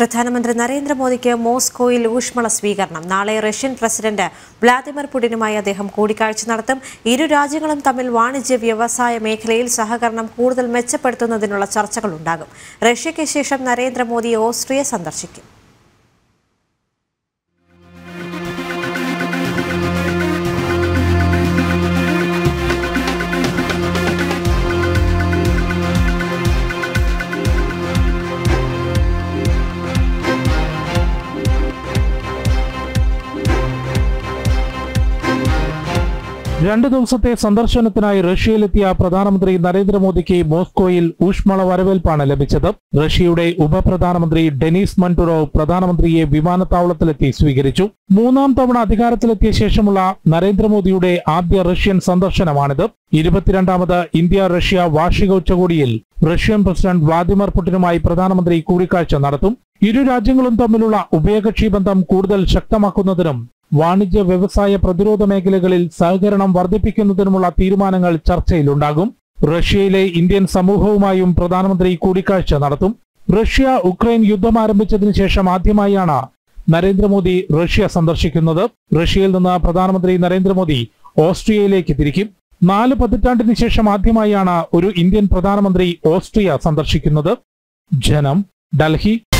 പ്രധാനമന്ത്രി നരേന്ദ്രമോദിക്ക് മോസ്കോയിൽ ഊഷ്മള സ്വീകരണം നാളെ റഷ്യൻ പ്രസിഡന്റ് വ്ളാദിമിർ പുടിനുമായി അദ്ദേഹം കൂടിക്കാഴ്ച നടത്തും ഇരു രാജ്യങ്ങളും തമ്മിൽ വാണിജ്യ വ്യവസായ മേഖലയിൽ സഹകരണം കൂടുതൽ മെച്ചപ്പെടുത്തുന്നതിനുള്ള ചർച്ചകളുണ്ടാകും റഷ്യയ്ക്ക് ശേഷം നരേന്ദ്രമോദി ഓസ്ട്രിയ സന്ദർശിക്കും രണ്ടു ദിവസത്തെ സന്ദർശനത്തിനായി റഷ്യയിലെത്തിയ പ്രധാനമന്ത്രി നരേന്ദ്രമോദിക്ക് മോസ്കോയിൽ ഊഷ്മള വരവേൽപ്പാണ് ലഭിച്ചത് റഷ്യയുടെ ഉപപ്രധാനമന്ത്രി ഡെനീസ് മൻഡുറോവ് പ്രധാനമന്ത്രിയെ വിമാനത്താവളത്തിലെത്തി സ്വീകരിച്ചു മൂന്നാം തവണ അധികാരത്തിലെത്തിയ ശേഷമുള്ള നരേന്ദ്രമോദിയുടെ ആദ്യ റഷ്യൻ സന്ദർശനമാണിത് ഇരുപത്തിരണ്ടാമത് ഇന്ത്യ റഷ്യ വാർഷിക ഉച്ചകോടിയിൽ റഷ്യൻ പ്രസിഡന്റ് വ്ളാദിമിർ പുടിനുമായി പ്രധാനമന്ത്രി കൂടിക്കാഴ്ച നടത്തും ഇരു രാജ്യങ്ങളും തമ്മിലുള്ള ഉഭയകക്ഷി ബന്ധം കൂടുതൽ ശക്തമാക്കുന്നതിനും വാണിജ്യ വ്യവസായ പ്രതിരോധ മേഖലകളിൽ സഹകരണം വർദ്ധിപ്പിക്കുന്നതിനുമുള്ള തീരുമാനങ്ങൾ ചർച്ചയിലുണ്ടാകും റഷ്യയിലെ ഇന്ത്യൻ സമൂഹവുമായും പ്രധാനമന്ത്രി കൂടിക്കാഴ്ച നടത്തും റഷ്യ ഉക്രൈൻ യുദ്ധം ആരംഭിച്ചതിനു ശേഷം ആദ്യമായാണ് നരേന്ദ്രമോദി റഷ്യ സന്ദർശിക്കുന്നത് റഷ്യയിൽ നിന്ന് പ്രധാനമന്ത്രി നരേന്ദ്രമോദി ഓസ്ട്രിയയിലേക്ക് തിരിക്കും നാല് പതിറ്റാണ്ടിന് ശേഷം ആദ്യമായാണ് ഒരു ഇന്ത്യൻ പ്രധാനമന്ത്രി ഓസ്ട്രിയ സന്ദർശിക്കുന്നത് ജനം ഡൽഹി